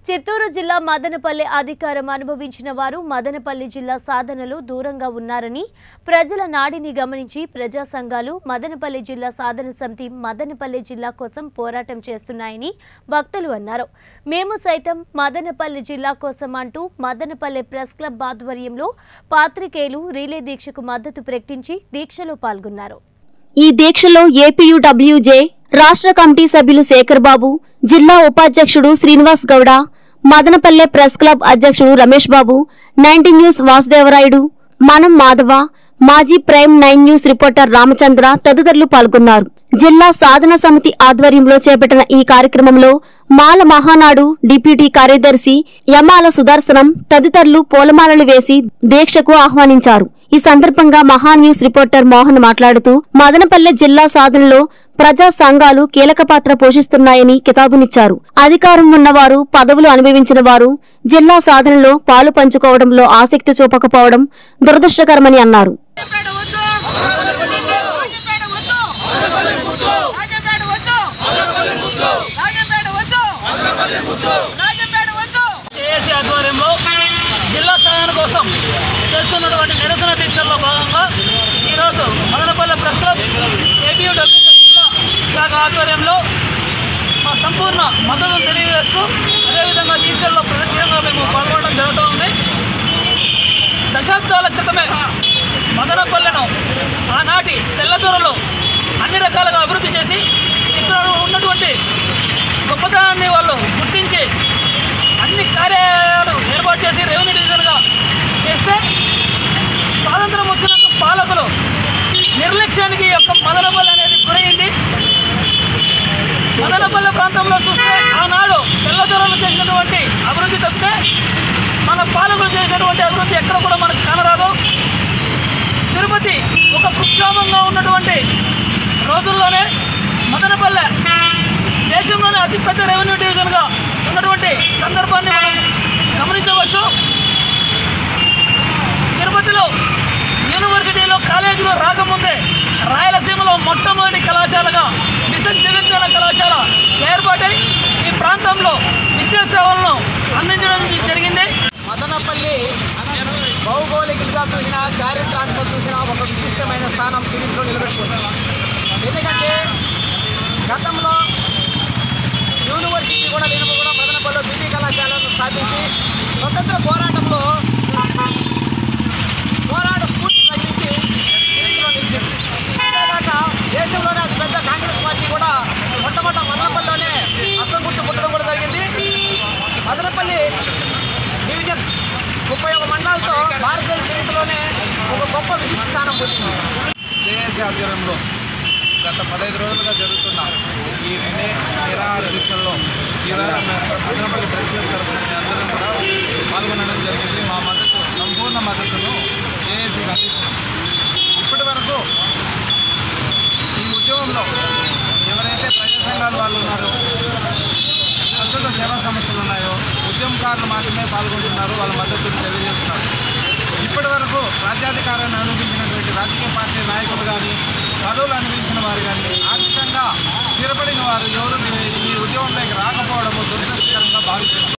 చిత్తూరు జిల్లా మదనపల్లి అధికారం అనుభవించిన వారు మదనపల్లి జిల్లా సాధనలు దూరంగా ఉన్నారని ప్రజల నాడిని గమనించి ప్రజా సంఘాలు మదనపల్లి జిల్లా సాధన సమితి మదనపల్లి జిల్లా కోసం పోరాటం చేస్తున్నాయని భక్తులు అన్నారు మేము సైతం మదనపల్లి జిల్లా కోసం అంటూ మదనపల్లి ప్రెస్ క్లబ్ ఆధ్వర్యంలో పాత్రికేయులు రీలే దీక్షకు మద్దతు ప్రకటించి దీక్షలో పాల్గొన్నారు ఈ దీక్షలో ఏపీయూడబ్ల్యూజే రాష్ట్ర కమిటీ సభ్యులు శేఖర్ బాబు జిల్లా ఉపాధ్యక్షుడు శ్రీనివాస్ గౌడ మదనపల్లె ప్రెస్ క్లబ్ అధ్యక్షుడు రమేష్ బాబు నైన్టీ న్యూస్ వాసుదేవరాయుడు మనం మాధవ మాజీ prime nine news reporter Ramachandra తదితరులు పాల్గొన్నారు జిల్లా సాధన సమితి ఆధ్వర్యంలో చేపట్టిన ఈ కార్యక్రమంలో మాల మహానాడు డిప్యూటీ కార్యదర్శి యమాల సుదర్శనం తదితరులు పూలమాలలు వేసి దీక్షకు ఆహ్వానించారు ఈ సందర్భంగా మహా న్యూస్ రిపోర్టర్ మోహన్ మాట్లాడుతూ మదనపల్లె జిల్లా సాధనలో ప్రజా సంఘాలు కీలక పాత్ర పోషిస్తున్నాయని కితాబునిచ్చారు అధికారం ఉన్నవారు పదవులు అనుభవించిన వారు జిల్లా సాధనలో పాలు పంచుకోవడంలో ఆసక్తి చూపకపోవడం దురదృష్టకరమని అన్నారు రాజంపేట వద్దు రాజంపేట వద్దు రాజంపేట వద్దు రాజంపేట వద్దు రాజంపేట వద్దు ఏఏసీ ఆధ్వర్యంలో జిల్లా సాధన కోసం చేస్తున్నటువంటి నిరసన దీక్షల్లో భాగంగా ఈరోజు మదనపల్లె ప్రెస్ క్లబ్ ఏపీయూడబ్ల్యూజే జిల్లా శాఖ ఆధ్వర్యంలో మా సంపూర్ణ మద్దతును తెలియజేస్తూ అదేవిధంగా దీక్షల్లో ప్రత్యేకంగా మేము పాల్గొనడం జరుగుతూ ఉంది దశాబ్దాల క్రితమే మదనపల్లెను ఆనాటి తెల్లదొరలు అన్ని రకాలుగా అభివృద్ధి చేసి ఇక్కడ ఉన్నటువంటి గొప్పతనాన్ని వాళ్ళు గుర్తించి అన్ని కార్యాలయాలు ఏర్పాటు చేసి రెవెన్యూ డివిజన్గా చేస్తే స్వాతంత్రం వచ్చినాక పాలకులు నిర్లక్ష్యానికి ఈ యొక్క మదనపల్లి అనేది గురైంది మదనపల్లె ప్రాంతంలో చూస్తే ఆనాడు తెల్లదొరలు చేసినటువంటి అభివృద్ధి తప్పితే మన పాలకులు చేసినటువంటి అభివృద్ధి ఎక్కడ కూడా మనకు కానరాదు తిరుపతి ఒక కుగ్రామంగా ఉన్నటువంటి రోజుల్లోనే మదనపల్లె దేశంలోనే అతిపెద్ద రెవెన్యూ డివిజన్గా ఉన్నటువంటి సందర్భాన్ని మనం గమనించవచ్చు తిరుపతిలో యూనివర్సిటీలో కాలేజీలో రాకముందే రాయలసీమలో మొట్టమొదటి కళాశాలగా మిషన్ దివ్యంగన కళాశాల ఏర్పాటై ఈ ప్రాంతంలో విద్యా సేవలను అందించడం జరిగింది మదనపల్లి భౌగోళికంగా చూసినా చారిత్రాత్మక చూసినా ఒక విశిష్టమైన స్థానం చరిత్రలో నిలబెట్టుకుంది ఎందుకంటే గతంలో యూనివర్సిటీ కూడా నేను కూడా మదనపల్లిలో ద్వితీయ కళాశాలను స్థాపించి స్వతంత్ర పోరాటంలో పోరాట స్ఫూర్తి కలిగించి చరిత్రలో నిలిచింది అంతేకాక దేశంలోనే అతి పెద్ద కాంగ్రెస్ పార్టీ కూడా మొట్టమొదట మదనపల్లిలోనే అస్సం గుర్తు పుట్టడం కూడా జరిగింది మదనపల్లి డివిజన్ ముప్పై ఒక మండలాలతో భారతదేశ చరిత్రలోనే ఒక గొప్ప విశిష్ట స్థానం పొందింది జేఏసీ ఆధ్వర్యంలో గత పదహైదు రోజులుగా జరుగుతున్న ఈ నినే నిరాహార దీక్షల్లో ఈవేళ అదనపల్లి ప్రెస్ క్లబ్ తరఫున మీ అందరం కూడా పాల్గొనడం జరిగింది మా మద్దతు సంపూర్ణ మద్దతును జేఏసీకి అందిస్తున్నాం ఇప్పటి వరకు ఈ ఉద్యమంలో ఎవరైతే ప్రజా సంఘాలు వాళ్ళు ఉన్నారో స్వచ్ఛత సేవా సంస్థలు ఉన్నాయో ఉద్యమకారులు మాత్రమే పాల్గొంటున్నారు వాళ్ళ మద్దతును తెలియజేస్తున్నారు ఇప్పటి వరకు రాజ్యాధికారాన్ని అనుభవించినటువంటి రాజకీయ పార్టీ నాయకులు కానీ పదవులు అనుభవించిన వారు కానీ ఆర్థికంగా స్థిరపడిన వారు ఎవరు ఈ ఉద్యమంలోకి రాకపోవడము దురదృష్టకరంగా భావిస్తున్నారు